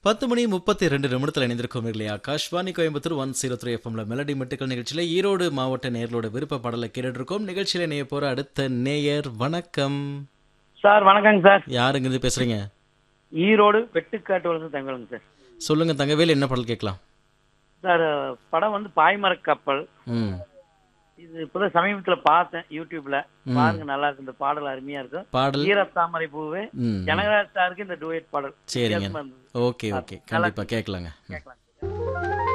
பத்து மணி முப்பத்தி ரெண்டு நிமிடத்தில் இணைந்திருக்கோம் இல்லையா Akashvani Coimbatore one zero three எஃப்எம்ல மெலடி மெட்டுக்கள் நிகழ்ச்சியில் ஈரோடு மாவட்ட நேயர்களோட விருப்ப பாடலை கேட்டுட்டு இருக்கோம் நிகழ்ச்சியில நேய போற அடுத்த நேயர் வணக்கம் சார் வணக்கங்க சார் யாருங்க இருந்து பேசுறீங்க ஈரோடு வெட்டுக்காட்டு வளர்ந்து தங்கலுங்க சார் சொல்லுங்க தங்கவேல் என்ன பாடல் கேட்கலாம் சார் படம் வந்து பாய்மர கப்பல் ம் இது இப்பதான் சமீபத்துல பார்த்தேன் யூடியூப்ல பாருங்க நல்லா இருக்கு இந்த பாடல் அருமையா இருக்கும் பாடல் ஈரத்தாமரை பூவே ம் ஜனகராஜ் சாருக்கு இந்த டூயட் பாடல் சரிங்க வித்தியாசமா இருந்தது. ஓகே ஓகே கண்டிப்பா கேட்கலாங்க ம். கேட்கலாம்